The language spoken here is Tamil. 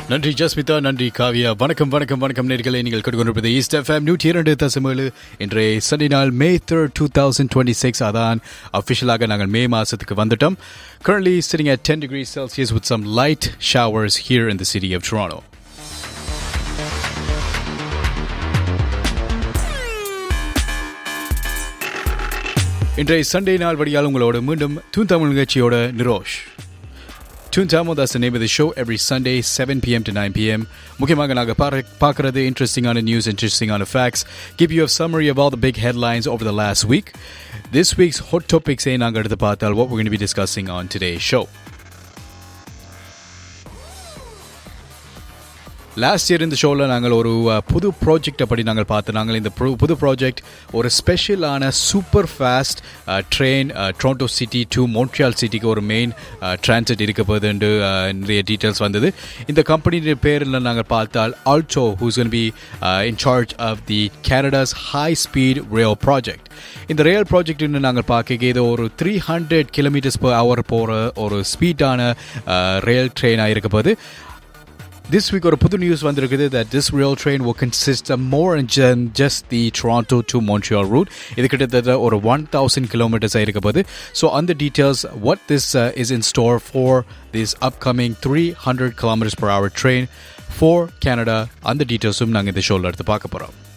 நன்றி ஜஸ்மிதா நன்றி காவியா வணக்கம் வணக்கம் வணக்கம் நேர்களை நீங்கள் கொண்டிருப்பது ஈஸ்ட் எஃப்எம் நூற்றி இரண்டு தசமேழு இன்றைய சண்டே நாள் May third two thousand twenty six அதான் அஃபிஷியலாக நாங்கள் மே மாதத்துக்கு வந்துட்டோம் currently sitting at 10 degrees Celsius with some light showers here in the city of Toronto. இன்றைய சண்டே நாள் வழியால் உங்களோட மீண்டும் தூன் தமிழ் நிகழ்ச்சியோட Nirosh Tune Tamil, that's the name of the show, every Sunday, 7 p.m. to 9 p.m. முக்கியமாக நாங்கள் பார்க்கறது இன்ட்ரெஸ்டிங்கான நியூஸ் இன்ட்ரெஸ்டிங்கான facts give you a summary of all the big headlines over the last week. This week's hot topics ஐ நாங்கள் எடுத்து பார்த்தால் what we're going to be discussing on today's show. Last year இந்த ஷோவில் நாங்கள் ஒரு அஹ், புது ப்ராஜெக்டை படி நாங்கள் பார்த்து நாங்கள் இந்த புது- புது ப்ராஜெக்ட் ஒரு ஸ்பெஷலான super fast train Toronto city to Montreal சிட்டிக்கு ஒரு மெயின் டிரான்சிட் இருக்க போகுதுன்னு அஹ், நிறைய டீட்டெயில்ஸ் வந்தது இந்த கம்பெனியுடைய பேரில் நாங்கள் பார்த்தால் also who's can be in charge of the Canada's high speed rail project இந்த ரேல் ப்ராஜெக்ட் நாங்கள் பார்க்க இது ஒரு three hundred kilometers per hour போகிற ஒரு ஸ்பீடான ரேல் ட்ரெயினாக இருக்க போகுது This week ஒரு புது நியூஸ் வந்திருக்குது that this rail train will consist of more than just the Toronto to Montreal route. இது கிட்டத்தட்ட ஒரு ஒன் தௌசண்ட் கிலோமீட்டர்ஸ் இருக்க போகுது ஸோ அந்த details what this uh, is in store for this upcoming 300 kilometers per hour train for Canada அந்த டீட்டெயில்ஸும் நாங்கள் இந்த ஷோவில் எடுத்து பார்க்க போகிறோம்